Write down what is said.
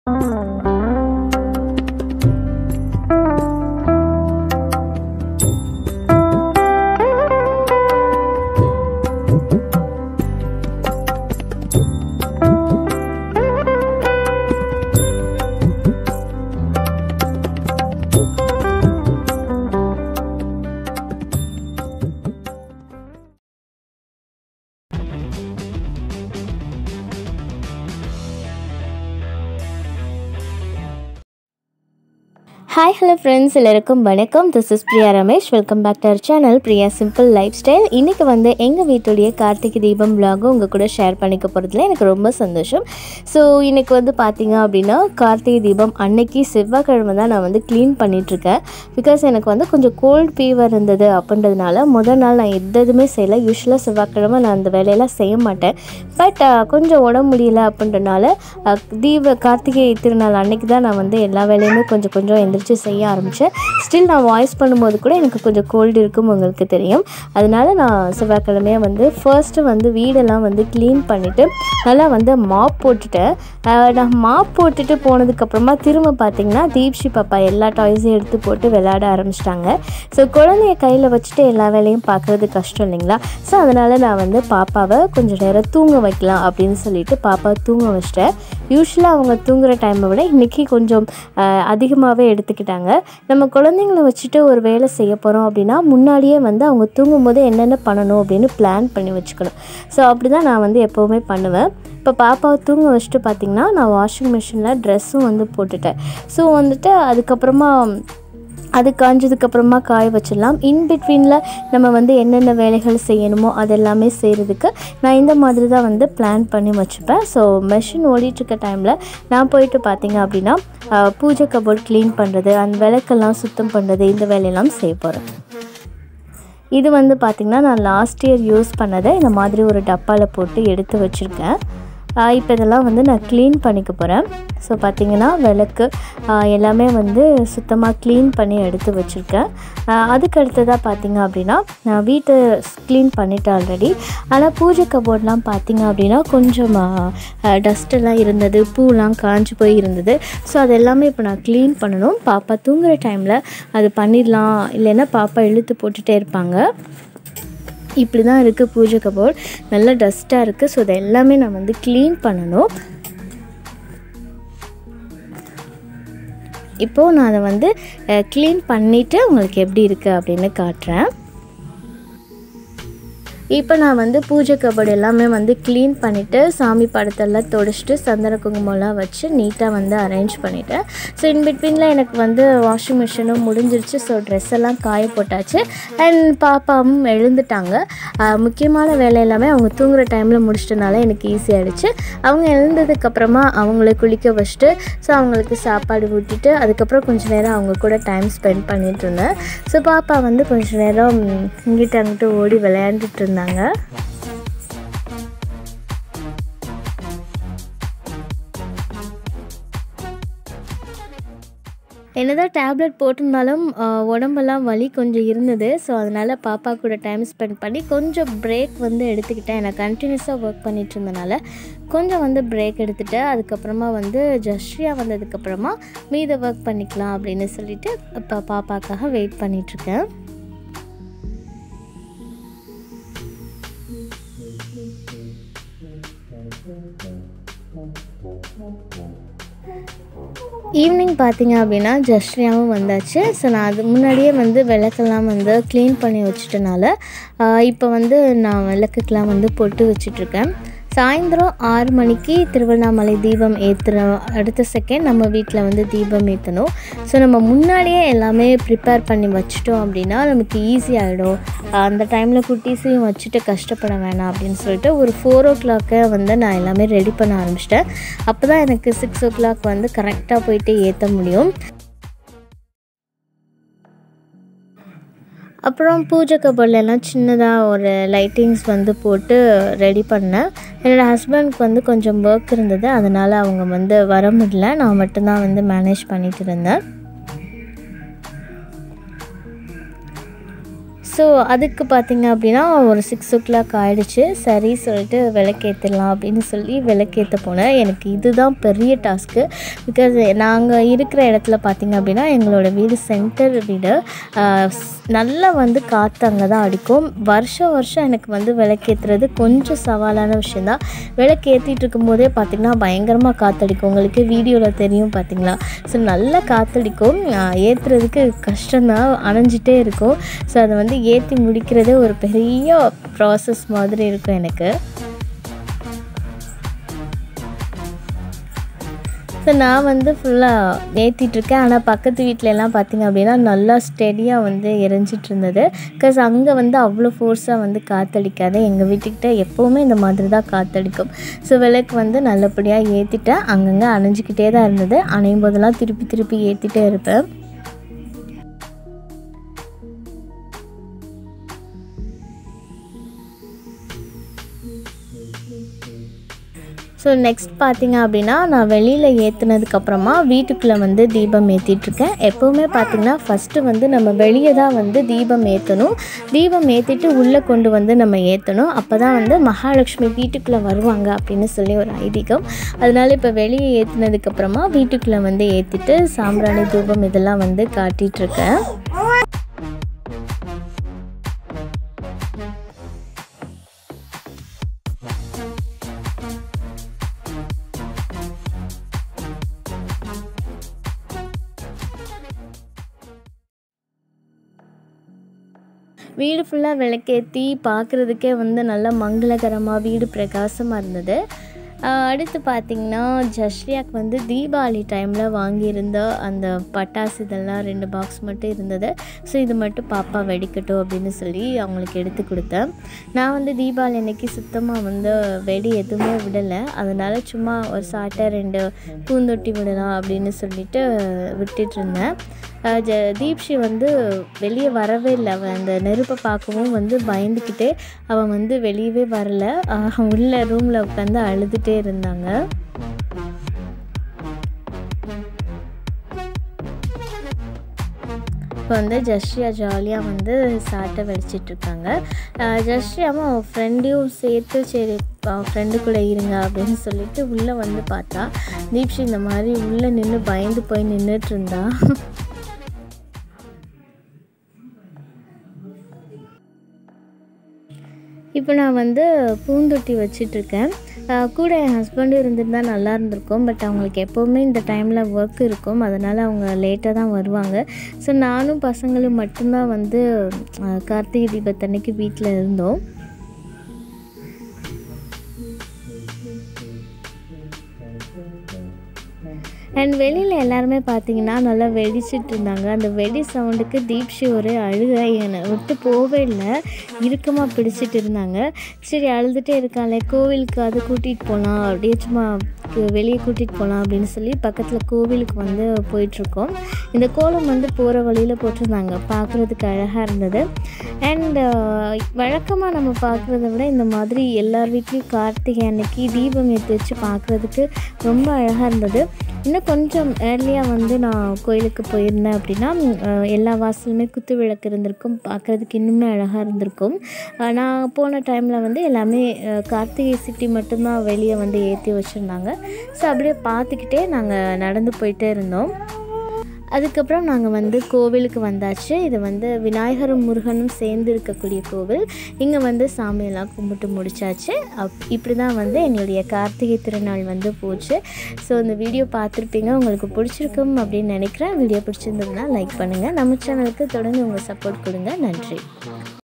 hi hello friends எல்லாருக்கும் வணக்கம் this is Priya Ramesh welcome back to our channel Priya simple lifestyle இன்றைக்கி வந்து எங்கள் வீட்டுடைய கார்த்திகை தீபம் vlog உங்கள் கூட ஷேர் பண்ணிக்க போகிறதுல எனக்கு ரொம்ப சந்தோஷம் ஸோ இன்றைக்கி வந்து பார்த்தீங்க அப்படின்னா கார்த்திகை தீபம் அன்னைக்கு செவ்வாய்க்கிழமை தான் நான் வந்து க்ளீன் பண்ணிகிட்ருக்கேன் பிகாஸ் எனக்கு வந்து கொஞ்சம் கோல்ட் ஃபீவர் இருந்தது அப்படின்றதுனால முதல் நாள் நான் எந்த இதுவுமே செய்யலை யூஸ்வலாக செவ்வாய்க்கிழமை நான் அந்த வேலையெல்லாம் செய்ய மாட்டேன் பட் கொஞ்சம் உடம்பு முடியல அப்படின்றனால அஹ், தீப கார்த்திகை திருநாள் அன்னைக்கு தான் நான் வந்து எல்லா வேலையுமே கொஞ்சம் கொஞ்சம் எந்திரிச்சு செய்ய ஆரம்பித்தேன் ஸ்டில் நான் வாய்ஸ் பண்ணும்போது கூட எனக்கு கொஞ்சம் கோல்டு இருக்கும் உங்களுக்கு தெரியும் அதனால நான் செவ்வாய்க்கிழமையாக வந்து ஃபர்ஸ்ட்டு வந்து வீடெல்லாம் வந்து க்ளீன் பண்ணிவிட்டு நல்லா வந்து மாப் போட்டுட்டேன் அஹ், நான் மாப் போட்டுட்டு போனதுக்கப்புறமா திரும்ப பார்த்தீங்கன்னா தீப்ஷி பாப்பா எல்லா டாய்ஸையும் எடுத்து போட்டு விளையாட ஆரம்பிச்சிட்டாங்க ஸோ குழந்தைய கையில் வச்சுட்டு எல்லா வேலையும் பார்க்குறது கஷ்டம் இல்லைங்களா ஸோ அதனால் நான் வந்து பாப்பாவை கொஞ்சம் நேரம் தூங்க வைக்கலாம் அப்படின்னு சொல்லிட்டு பாப்பாவை தூங்க வச்சிட்டேன் யூஸ்வலாக அவங்க தூங்குற டைமை விட இன்றைக்கி கொஞ்சம் அதிகமாகவே எடுத்துக்கிட்டாங்க நம்ம குழந்தைங்கள வச்சுட்டு ஒரு வேலை செய்ய போகிறோம் அப்படின்னா முன்னாடியே வந்து அவங்க தூங்கும்போது என்னென்ன பண்ணணும் அப்படின்னு பிளான் பண்ணி வச்சுக்கணும் ஸோ அப்படி தான் நான் வந்து எப்போவுமே பண்ணுவேன் இப்போ பாப்பாவை தூங்க வச்சுட்டு பார்த்திங்கன்னா நான் வாஷிங் மிஷினில் ட்ரெஸ்ஸும் வந்து போட்டுட்டேன் ஸோ வந்துட்டு அதுக்கப்புறமா அது காஞ்சதுக்கப்புறமா காய வச்சிடலாம் இன் பிட்வீனில் நம்ம வந்து என்னென்ன வேலைகள் செய்யணுமோ அதெல்லாமே செய்கிறதுக்கு நான் இந்த மாதிரி தான் வந்து பிளான் பண்ணி வச்சுப்பேன் ஸோ மெஷின் ஓடிட்டுருக்க டைமில் நான் போயிட்டு பார்த்தீங்க அப்படின்னா ஆஹ், பூஜை கபோர்ட் க்ளீன் பண்ணுறது அந்த விளக்கெல்லாம் சுத்தம் பண்ணுறது இந்த வேலையெல்லாம் செய்ய போகிறேன் இது வந்து பார்த்திங்கன்னா நான் லாஸ்ட் இயர் யூஸ் பண்ணதை இந்த மாதிரி ஒரு டப்பாவில் போட்டு எடுத்து வச்சுருக்கேன் இப்போ இதெல்லாம் வந்து நான் க்ளீன் பண்ணிக்க போகிறேன் ஸோ பார்த்திங்கன்னா விளக்கு ஆஹ் எல்லாமே வந்து சுத்தமாக க்ளீன் பண்ணி எடுத்து வச்சுருக்கேன் அதுக்கு அடுத்ததாக பார்த்திங்க அப்படின்னா நான் வீட்டை க்ளீன் பண்ணிட்டேன் ஆல்ரெடி ஆனால் பூஜை கபோர்ட்லாம் பார்த்திங்க அப்படின்னா கொஞ்சம் டஸ்ட்டெல்லாம் இருந்தது பூலாம் காஞ்சு போய் இருந்தது ஸோ அது எல்லாமே இப்போ நான் க்ளீன் பண்ணணும் பாப்பா தூங்குற டைமில் அது பண்ணிடலாம் இல்லைன்னா பாப்பா இழுத்து போட்டுகிட்டே இருப்பாங்க இப்படி தான் இருக்குது பூஜை கபோர்ட் நல்லா டஸ்ட்டாக இருக்குது ஸோ இது எல்லாமே நான் வந்து க்ளீன் பண்ணணும் இப்போது நான் அதை வந்து க்ளீன் பண்ணிவிட்டு உங்களுக்கு எப்படி இருக்குது அப்படின்னு காட்டுறேன் இப்போ நான் வந்து பூஜை கபோர்டு எல்லாமே வந்து க்ளீன் பண்ணிவிட்டு சாமி படத்தெல்லாம் தொடச்சிட்டு சந்தன குங்குமம்லாம் வச்சு நீட்டாக வந்து அரேஞ்ச் பண்ணிட்டேன் ஸோ இன் பிட்வீனில் எனக்கு வந்து வாஷிங் மிஷினும் முடிஞ்சிருச்சு ஸோ ட்ரெஸ் எல்லாம் காய போட்டாச்சு அண்ட் பாப்பாவும் எழுந்துட்டாங்க ஆஹ் முக்கியமான வேலை எல்லாமே அவங்க தூங்குற டைமில் முடிச்சிட்டனால எனக்கு ஈஸியாகிடுச்சு அவங்க எழுந்ததுக்கப்புறமா அவங்கள குளிக்க வச்சுட்டு ஸோ அவங்களுக்கு சாப்பாடு ஊட்டிட்டு அதுக்கப்புறம் கொஞ்சம் நேரம் அவங்க கூட டைம் ஸ்பெண்ட் பண்ணிட்டு இருந்தேன் ஸோ பாப்பா வந்து கொஞ்சம் நேரம் இங்கிட்ட அங்கிட்டு ஓடி விளையாண்டுட்டு இருந்தாங்க என்னதான் டேப்லெட் போட்டிருந்தாலும் ஆஹ், உடம்பெல்லாம் வலி கொஞ்சம் இருந்தது ஸோ அதனால் பாப்பா கூட டைம் ஸ்பெண்ட் பண்ணி கொஞ்சம் பிரேக் வந்து எடுத்துக்கிட்டேன் நான் கண்டினியூஸாக ஒர்க் பண்ணிட்டு இருந்தனால கொஞ்சம் வந்து பிரேக் எடுத்துகிட்டு அதுக்கப்புறமா வந்து ஜஸ்ரியா வந்ததுக்கப்புறமா மீத ஒர்க் பண்ணிக்கலாம் அப்படின்னு சொல்லிட்டு இப்போ பாப்பாக்காக வெயிட் பண்ணிகிட்ருக்கேன் ஈவினிங் பார்த்தீங்க அப்படின்னா ஜஸ்ரியாவும் வந்தாச்சு ஸோ நான் அது முன்னாடியே வந்து விளக்கெல்லாம் வந்து க்ளீன் பண்ணி வச்சுட்டனால இப்போ வந்து நான் விளக்குக்கெலாம் வந்து பொட்டு வச்சிட்ருக்கேன் சாயந்தரம் ஆறு மணிக்கு திருவண்ணாமலை தீபம் ஏற்றுற அடுத்த செகண்ட் நம்ம வீட்டில் வந்து தீபம் ஏற்றணும் ஸோ நம்ம முன்னாடியே எல்லாமே ப்ரிப்பேர் பண்ணி வச்சிட்டோம் அப்படின்னா நமக்கு ஈஸி ஆகிடும் அந்த டைமில் குட்டீஸையும் வச்சுட்டு கஷ்டப்பட வேணாம் அப்படின்னு சொல்லிட்டு ஒரு ஃபோர் ஓ கிளாக்கே வந்து நான் எல்லாமே ரெடி பண்ண ஆரம்பிச்சிட்டேன் அப்போ தான் எனக்கு சிக்ஸ் ஓ கிளாக் வந்து கரெக்டாக போயிட்டு ஏற்ற முடியும் அப்புறம் பூஜை கபோர்ட்ல எல்லாம் சின்னதாக ஒரு லைட்டிங்ஸ் வந்து போட்டு ரெடி பண்ணேன் என்னோடய ஹஸ்பண்ட்க்கு வந்து கொஞ்சம் ஒர்க் இருந்தது அதனால் அவங்க வந்து வர முடியல நான் மட்டும்தான் வந்து மேனேஜ் பண்ணிட்டு இருந்தேன் ஸோ அதுக்கு பார்த்திங்க அப்படின்னா ஒரு சிக்ஸ் ஓ கிளாக் ஆகிடுச்சு சரி சொல்லிட்டு விளக்கேற்றலாம் அப்படின்னு சொல்லி விளக்கேற்ற போனேன் எனக்கு இதுதான் பெரிய டாஸ்க்கு பிகாஸ் நாங்கள் இருக்கிற இடத்துல பார்த்திங்க அப்படின்னா எங்களோட வீடு சென்டர் வீடு ஆஹ் ஸ்- நல்லா வந்து காற்று அங்கே தான் அடிக்கும் வருஷம் வருஷம் எனக்கு வந்து விளக்கேற்றுறது கொஞ்சம் சவாலான விஷயந்தான் விளக்கேற்றிட்டு இருக்கும்போதே பார்த்திங்கன்னா பயங்கரமாக காற்றடிக்கும் உங்களுக்கு வீடியோவில் தெரியும் பார்த்தீங்களா ஸோ நல்லா காற்றடிக்கும் ஏற்றுறதுக்கு கஷ்டம்தான் அணைஞ்சிட்டே இருக்கும் ஸோ அதை வந்து ஏற்றி முடிக்கிறதே ஒரு பெரிய ப்ராசஸ் மாதிரி இருக்கும் எனக்கு ஸோ நான் வந்து ஃபுல்லாக ஏற்றிட்டுருக்கேன் ஆனால் பக்கத்து வீட்ல எல்லாம் பார்த்தீங்க அப்படின்னா நல்லா ஸ்டெடியாக வந்து எரிஞ்சிட்டு இருந்தது பிகாஸ் அங்கே வந்து அவ்வளோ ஃபோர்ஸாக வந்து காற்றடிக்காது எங்கள் வீட்டுக்கிட்ட எப்போவுமே இந்த மாதிரி தான் காற்றடிக்கும் ஸோ விளக்கு வந்து நல்லபடியாக ஏற்றிட்டேன் அங்கங்கே அணைஞ்சிக்கிட்டே தான் இருந்தது அணையும் போதெல்லாம் திருப்பி திருப்பி ஏற்றிட்டே இருப்பேன் ஸோ நெக்ஸ்ட் பார்த்தீங்க அப்படின்னா நான் வெளியில் ஏற்றுனதுக்கப்புறமா வீட்டுக்குள்ளே வந்து தீபம் ஏற்றிட்டுருக்கேன் எப்போவுமே பார்த்தீங்கன்னா ஃபஸ்ட்டு வந்து நம்ம வெளியே தான் வந்து தீபம் ஏற்றணும் தீபம் ஏற்றிட்டு உள்ளே கொண்டு வந்து நம்ம ஏற்றணும் அப்போ தான் வந்து மகாலட்சுமி வீட்டுக்குள்ளே வருவாங்க அப்படின்னு சொல்லி ஒரு ஐதீகம் அதனால இப்போ வெளியே ஏற்றுனதுக்கப்புறமா வீட்டுக்குள்ளே வந்து ஏற்றிட்டு சாம்பிராணி தூபம் இதெல்லாம் வந்து காட்டிகிட்ருக்கேன் வீடு ஃபுல்லாக விளக்கேற்றி பார்க்குறதுக்கே வந்து நல்லா மங்களகரமாக வீடு பிரகாசமாக இருந்தது ஆஹ் அடுத்து பார்த்திங்கன்னா ஜஸ்ரியாக்கு வந்து தீபாவளி டைமில் வாங்கியிருந்த அந்த பட்டாசு இதெல்லாம் ரெண்டு பாக்ஸ் மட்டும் இருந்தது ஸோ இது மட்டும் பாப்பா வெடிக்கட்டும் அப்படின்னு சொல்லி அவங்களுக்கு எடுத்து கொடுத்தேன் நான் வந்து தீபாவளி அன்னைக்கு சுத்தமாக வந்து வெடி எதுவுமே விடலை அதனால் சும்மா ஒரு சாட்டை ரெண்டு பூந்தொட்டி விடலாம் அப்படின்னு சொல்லிட்டு விட்டுட்டு இருந்தேன் ஆஹ் ஜ தீப்ஷி வந்து வெளியே வரவே இல்லை அவன் அந்த நெருப்பை பார்க்கவும் வந்து பயந்துக்கிட்டே அவன் வந்து வெளியவே வரல ஆஹ் உள்ள ரூமில் உட்காந்து அழுதுகிட்டே இருந்தாங்க இப்போ வந்து ஜஸ்ரியா ஜாலியாக வந்து சாட்டை வெடிச்சிட்ருக்காங்க ஜஸ்ரியாவும் அவன் ஃப்ரெண்டையும் சேர்த்து சரி ஃப்ரெண்டு கூட இருங்க அப்படின்னு சொல்லிட்டு உள்ளே வந்து பார்த்தா தீப்ஷி இந்த மாதிரி உள்ளே நின்று பயந்து போய் நின்றுட்டு இருந்தா இப்போ நான் வந்து பூந்தொட்டி வச்சிட்ருக்கேன் கூட என் ஹஸ்பண்டும் இருந்திருந்தால் நல்லா இருந்திருக்கும் பட் அவங்களுக்கு எப்போவுமே இந்த டைமில் ஒர்க் இருக்கும் அதனால் அவங்க லேட்டாக தான் வருவாங்க ஸோ நானும் பசங்களும் மட்டும்தான் வந்து அஹ், கார்த்திகை தீபத்தன்னைக்கு வீட்டில் இருந்தோம் அண்ட் வெளியில் எல்லாருமே பார்த்தீங்கன்னா நல்லா வெடிச்சிட்டு இருந்தாங்க அந்த வெடி சவுண்டுக்கு தீப்ஷி ஒரே அழுக என்னை விட்டு போவே இல்லை இறுக்கமாக பிடிச்சிட்டு இருந்தாங்க சரி அழுதுகிட்டே இருக்காளே கோவிலுக்கு அது கூட்டிகிட்டு போகலாம் அப்படியே சும்மா வெளியே கூட்டிகிட்டு போகலாம் அப்படின்னு சொல்லி பக்கத்தில் கோவிலுக்கு வந்து போயிட்டுருக்கோம் இந்த கோலம் வந்து போகிற வழியில் போட்டிருந்தாங்க பார்க்குறதுக்கு அழகாக இருந்தது அண்ட் வழக்கமாக நம்ம பார்க்குறத விட இந்த மாதிரி எல்லார் வீட்லேயும் கார்த்திகை அன்னைக்கு தீபம் ஏற்றி வச்சு பார்க்குறதுக்கு ரொம்ப அழகாக இருந்தது இன்னும் கொஞ்சம் ஏர்லியாக வந்து நான் கோயிலுக்கு போயிருந்தேன் அப்படின்னா அஹ், எல்லா வாசலுமே குத்து விளக்கு இருந்திருக்கும் பார்க்குறதுக்கு இன்னுமே அழகாக இருந்திருக்கும் அஹ், நான் போன டைமில் வந்து எல்லாமே அஹ், கார்த்திகை சிட்டி மட்டும்தான் வெளியே வந்து ஏற்றி வச்சுருந்தாங்க ஸோ அப்படியே பார்த்துக்கிட்டே நாங்கள் நடந்து போயிட்டே இருந்தோம் அதுக்கப்புறம் நாங்கள் வந்து கோவிலுக்கு வந்தாச்சு இது வந்து விநாயகரும் முருகனும் சேர்ந்து இருக்கக்கூடிய கோவில் இங்கே வந்து சாமியெல்லாம் கும்பிட்டு முடிச்சாச்சு அப் இப்படி தான் வந்து எங்களுடைய கார்த்திகை திருநாள் வந்து போச்சு ஸோ இந்த வீடியோ பார்த்துருப்பீங்க உங்களுக்கு பிடிச்சிருக்கும் அப்படின்னு நினைக்கிறேன் வீடியோ பிடிச்சிருந்ததுன்னா லைக் பண்ணுங்கள் நம்ம சேனலுக்கு தொடர்ந்து உங்கள் சப்போர்ட் கொடுங்க நன்றி